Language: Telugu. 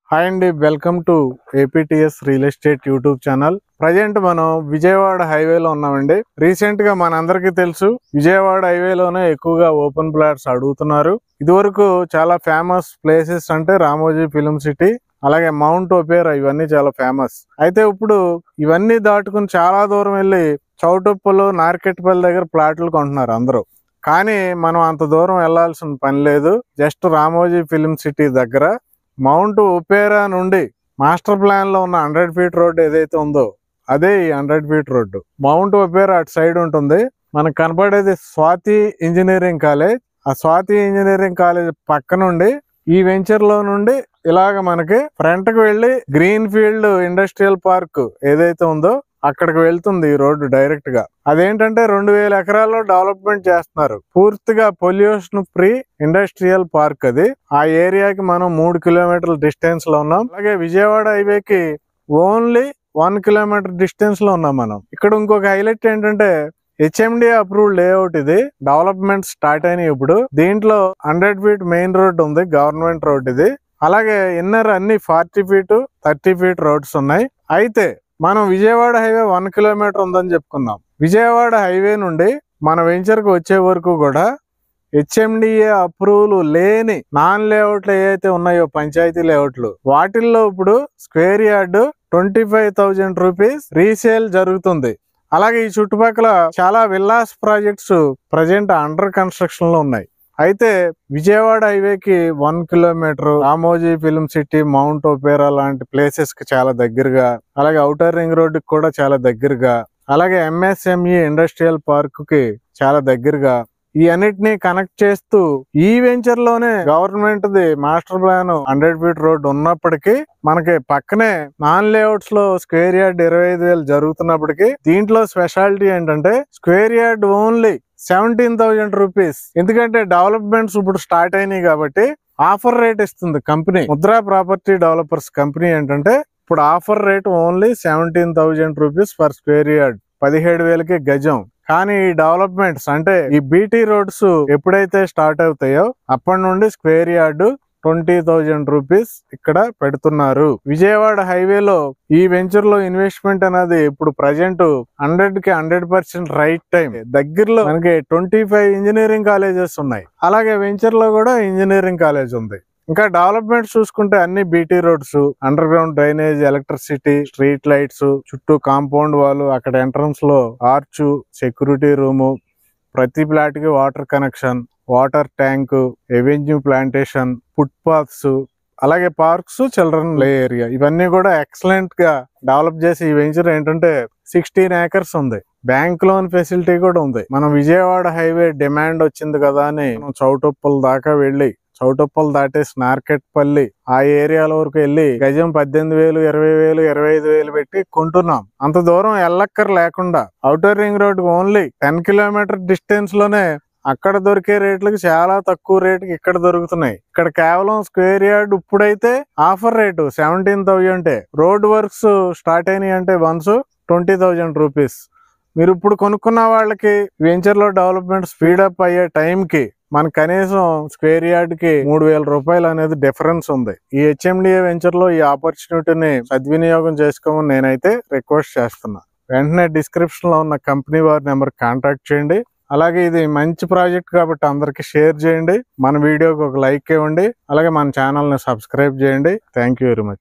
హాయ్ అండి welcome to APTS real estate YouTube channel present మనం విజయవాడ హైవేలో ఉన్నామండి రీసెంట్ గా మనందరికీ తెలుసు విజయవాడ హైవేలోనే ఎక్కువగా ఓపెన్ ప్లాట్స్ అడుగుతున్నారు ఇదివరకు చాలా ఫేమస్ ప్లేసెస్ అంటే రామోజీ ఫిలిం సిటీ అలాగే మౌంట్ ఒపేరా ఇవన్నీ చాలా ఫేమస్ అయితే ఇప్పుడు ఇవన్నీ దాటుకుని చాలా దూరం వెళ్ళి చౌటుప్పలు నార్కెట్పల్లి దగ్గర ప్లాట్లు కొంటున్నారు అందరూ కానీ మనం అంత దూరం వెళ్ళాల్సిన పని లేదు జస్ట్ రామోజీ ఫిలిం సిటీ దగ్గర మౌంట్ ఒపేరా నుండి మాస్టర్ ప్లాన్ లో ఉన్న హండ్రెడ్ ఫీట్ రోడ్ ఏదైతే ఉందో అదే ఈ hundred feet road Mount Opera అటు సైడ్ ఉంటుంది మనకు కనపడేది స్వాతి ఇంజనీరింగ్ కాలేజ్ ఆ స్వాతి ఇంజనీరింగ్ కాలేజ్ పక్క నుండి ఈ వెంచర్ లో నుండి ఇలాగ మనకి ఫ్రంట్ కి వెళ్ళి గ్రీన్ ఫీల్డ్ ఇండస్ట్రియల్ పార్క్ ఏదైతే ఉందో అక్కడికి వెళ్తుంది ఈ రోడ్డు డైరెక్ట్ గా అదేంటంటే రెండు వేల ఎకరాల్లో డెవలప్మెంట్ చేస్తున్నారు పూర్తిగా పొల్యూషన్ ఫ్రీ ఇండస్ట్రియల్ పార్క్ అది ఆ ఏరియాకి మనం మూడు కిలోమీటర్ల డిస్టెన్స్ లో ఉన్నాం అలాగే విజయవాడ హైవేకి ఓన్లీ వన్ కిలోమీటర్ డిస్టెన్స్ లో ఉన్నాం మనం ఇక్కడ ఇంకొక హైలైట్ ఏంటంటే హెచ్ఎండి అప్రూవ్డ్ లేఅవుట్ ఇది డెవలప్మెంట్ స్టార్ట్ అయినాయి ఇప్పుడు దీంట్లో హండ్రెడ్ ఫీట్ మెయిన్ రోడ్ ఉంది గవర్నమెంట్ రోడ్ ఇది అలాగే ఇన్నర్ అన్ని forty feet thirty feet roads ఉన్నాయి అయితే మనం విజయవాడ హైవే వన్ కిలోమీటర్ ఉందని చెప్పుకున్నాం విజయవాడ హైవే నుండి మన వెంచర్ కు వచ్చే వరకు కూడా హెచ్ఎండిఏ అప్రూవల్ లేని నాన్ లేఅవుట్లు ఏవైతే ఉన్నాయో పంచాయతీ లేఅవుట్లు వాటిల్లో ఇప్పుడు square yard twenty five thousand rupees resale జరుగుతుంది అలాగే ఈ చుట్టుపక్కల చాలా villas projects present under construction లో ఉన్నాయి అయితే విజయవాడ హైవేకి one kilometre Ramoji film city Mount Opera లాంటి ప్లేసెస్ కి చాలా దగ్గరగా అలాగే ఔటర్ రింగ్ రోడ్ కి కూడా చాలా దగ్గరగా అలాగే ఎంఎస్ఎంఈ ఇండస్ట్రియల్ పార్క్ కి చాలా దగ్గరగా ఈ అన్నిటిని కనెక్ట్ చేస్తూ ఈ వెంచర్ లోనే government the master plan hundred feet road ఉన్నప్పటికీ మనకి పక్కనే నాన్ లేఅవుట్స్ లో స్క్వేర్ యార్డ్ ఇరవై ఐదు వేలు జరుగుతున్నప్పటికీ దీంట్లో స్పెషాలిటీ ఏంటంటే square yard only seventeen thousand rupees ఎందుకంటే డెవలప్మెంట్స్ ఇప్పుడు స్టార్ట్ అయినాయి కాబట్టి ఆఫర్ రేట్ ఇస్తుంది company Mudra property developers company ఏంటంటే ఇప్పుడు offer rate only seventeen thousand rupees per square yard పదిహేడు వేలకి గజం కానీ ఈ డెవలప్మెంట్స్ అంటే ఈ బీటీ రోడ్స్ ఎప్పుడైతే స్టార్ట్ అవుతాయో అప్పటి నుండి square yard twenty thousand rupees ఇక్కడ పెడుతున్నారు విజయవాడ హైవేలో ఈ వెంచర్ లో ఇన్వెస్ట్మెంట్ అనేది ఇప్పుడు ప్రజెంట్ హండ్రెడ్ కి హండ్రెడ్ పర్సెంట్ రైట్ టైం దగ్గరలో మనకి ట్వంటీ ఫైవ్ ఇంజనీరింగ్ కాలేజెస్ ఉన్నాయి అలాగే వెంచర్ లో కూడా ఇంజనీరింగ్ కాలేజ్ ఉంది ఇంకా డెవలప్మెంట్ చూసుకుంటే అన్ని BT roads underground drainage electricity street lights చుట్టూ కాంపౌండ్ వాల్ అక్కడ ఎంట్రన్స్ లో ఆర్చ్ సెక్యూరిటీ రూము ప్రతి ఫ్లాట్ కి water connection water tank avenue plantation footpaths అలాగే పార్క్స్ చిల్డ్రన్ ప్లే ఏరియా ఇవన్నీ కూడా ఎక్సలెంట్ గా డెవలప్ చేసి ఈ వెంచర్ ఏంటంటే సిక్స్టీన్ ఏకర్స్ ఉంది బ్యాంక్ లోన్ ఫెసిలిటీ కూడా ఉంది మనం విజయవాడ హైవే డిమాండ్ వచ్చింది కదా అని మనం చౌటుప్పల దాకా వెళ్ళి చౌటుప్పలు దాటేసి నార్కెట్పల్లి ఆ ఏరియాల వరకు వెళ్ళి గజం పద్దెనిమిది వేలు ఇరవై వేలు ఇరవై ఐదు వేలు పెట్టి కొంటున్నాం అంత దూరం వెళ్ళక్కర్ లేకుండా outer ring road only ten kilometre distance లోనే అక్కడ దొరికే రేట్లకు చాలా తక్కువ రేటుకి ఇక్కడ దొరుకుతున్నాయి ఇక్కడ కేవలం స్క్వేర్ యార్డ్ ఇప్పుడైతే offer rate seventeen thousand road works start అయినాయి అంటే వన్స్ ట్వంటీ థౌజండ్ రూపీస్ మీరు ఇప్పుడు కొనుక్కున్న వాళ్ళకి వెంచర్ లో డెవలప్మెంట్ స్పీడప్ అయ్యే టైంకి మనకు కనీసం స్క్వేర్ యార్డ్ కి మూడు వేల రూపాయలు అనేది డిఫరెన్స్ ఉంది ఈ హెచ్ఎండిఏ వెంచర్ లో ఈ ఆపర్చునిటీని సద్వినియోగం చేసుకోమని నేనైతే రిక్వెస్ట్ చేస్తున్నా వెంటనే డిస్క్రిప్షన్ లో ఉన్న కంపెనీ వారి నెంబర్ కాంటాక్ట్ చేయండి అలాగే ఇది మంచి ప్రాజెక్ట్ కాబట్టి అందరికి షేర్ చేయండి మన వీడియోకి ఒక లైక్ ఇవ్వండి అలాగే మన ఛానల్ ని సబ్స్క్రైబ్ చేయండి థ్యాంక్ యూ వెరీ మచ్